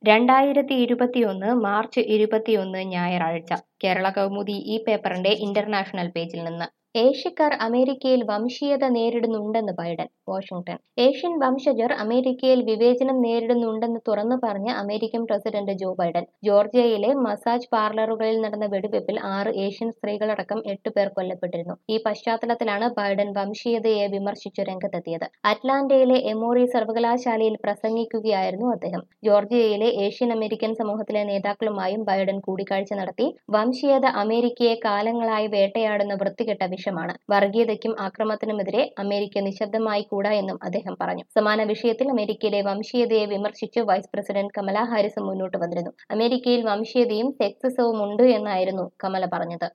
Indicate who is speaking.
Speaker 1: രണ്ടായിരത്തി ഇരുപത്തിയൊന്ന് മാർച്ച് ഇരുപത്തിയൊന്ന് ഞായറാഴ്ച കേരള കൗമുദി ഈ പേപ്പറിന്റെ ഇന്റർനാഷണൽ പേജിൽ നിന്ന് ഏഷ്യക്കാർ അമേരിക്കയിൽ വംശീയത നേരിടുന്നുണ്ടെന്ന് ബൈഡൻ വാഷിംഗ്ടൺ ഏഷ്യൻ വംശജർ അമേരിക്കയിൽ വിവേചനം നേരിടുന്നുണ്ടെന്ന് തുറന്നു പറഞ്ഞ അമേരിക്കൻ പ്രസിഡന്റ് ജോ ബൈഡൻ ജോർജിയയിലെ മസാജ് പാർലറുകളിൽ നടന്ന വെടിവെപ്പിൽ ആറ് ഏഷ്യൻ സ്ത്രീകളടക്കം എട്ട് പേർ കൊല്ലപ്പെട്ടിരുന്നു ഈ പശ്ചാത്തലത്തിലാണ് ബൈഡൻ വംശീയതയെ വിമർശിച്ചു രംഗത്തെത്തിയത് അറ്റ്ലാന്റയിലെ എമോറി സർവകലാശാലയിൽ പ്രസംഗിക്കുകയായിരുന്നു അദ്ദേഹം ജോർജിയയിലെ ഏഷ്യൻ അമേരിക്കൻ സമൂഹത്തിലെ നേതാക്കളുമായും ബൈഡൻ കൂടിക്കാഴ്ച നടത്തി വംശീയത അമേരിക്കയെ കാലങ്ങളായി വേട്ടയാടുന്ന വൃത്തികെട്ട വിഷമാണ് വർഗീയതയ്ക്കും ആക്രമണത്തിനുമെതിരെ അമേരിക്ക നിശബ്ദമായി കൂടാ എന്നും അദ്ദേഹം പറഞ്ഞു സമാന വിഷയത്തിൽ അമേരിക്കയിലെ വംശീയതയെ വിമർശിച്ച് വൈസ് പ്രസിഡന്റ് കമല ഹാരിസ് മുന്നോട്ട് വന്നിരുന്നു അമേരിക്കയിൽ വംശീയതയും സെക്സിസവും ഉണ്ട് എന്നായിരുന്നു കമല പറഞ്ഞത്